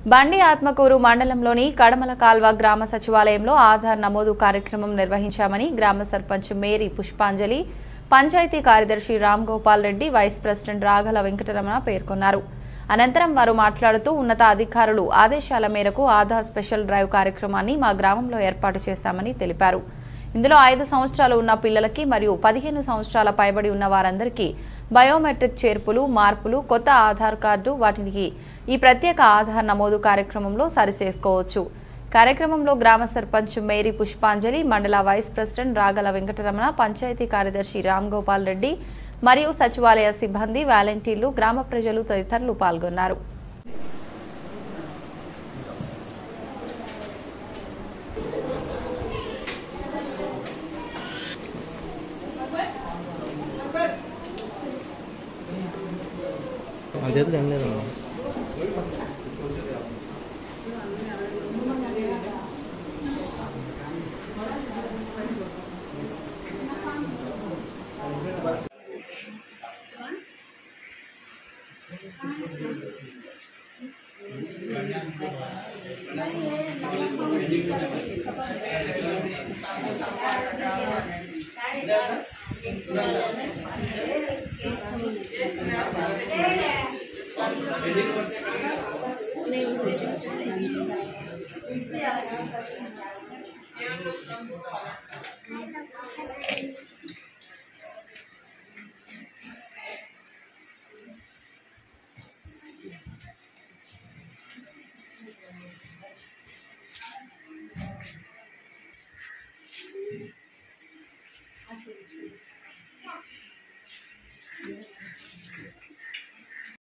బండి ఆత్మకూరు మండలంలోని కడమల కాల్వ గ్రామ సచివాలయంలో ఆధార్ నమోదు కార్యక్రమం నిర్వహించామని గ్రామ సర్పంచ్ మేరీ పుష్పాంజలి పంచాయతీ కార్యదర్శి రామ్ గోపాల్ రెడ్డి వైస్ ప్రెసిడెంట్ రాఘల వెంకటరమణ పేర్కొన్నారు అనంతరం వారు మాట్లాడుతూ ఉన్నత అధికారులు ఆదేశాల మేరకు ఆధార్ స్పెషల్ డ్రైవ్ కార్యక్రమాన్ని మా గ్రామంలో ఏర్పాటు చేస్తామని తెలిపారు ఇందులో ఐదు సంవత్సరాలు ఉన్న పిల్లలకి మరియు పదిహేను సంవత్సరాల పైబడి ఉన్న వారందరికీ బయోమెట్రిక్ చేర్పులు మార్పులు కొత్త ఆధార్ కార్డు వాటికి ఈ ప్రత్యేక ఆధార్ నమోదు కార్యక్రమంలో సరిచేసుకోవచ్చు కార్యక్రమంలో గ్రామ సర్పంచ్ మేరీ పుష్పాంజలి మండల వైస్ ప్రెసిడెంట్ రాగల వెంకటరమణ పంచాయతీ కార్యదర్శి రామ్ గోపాల్ రెడ్డి మరియు సచివాలయ సిబ్బంది వాలంటీర్లు గ్రామ ప్రజలు తదితరులు పాల్గొన్నారు నా చేతిలో ఏం లేదమ్మా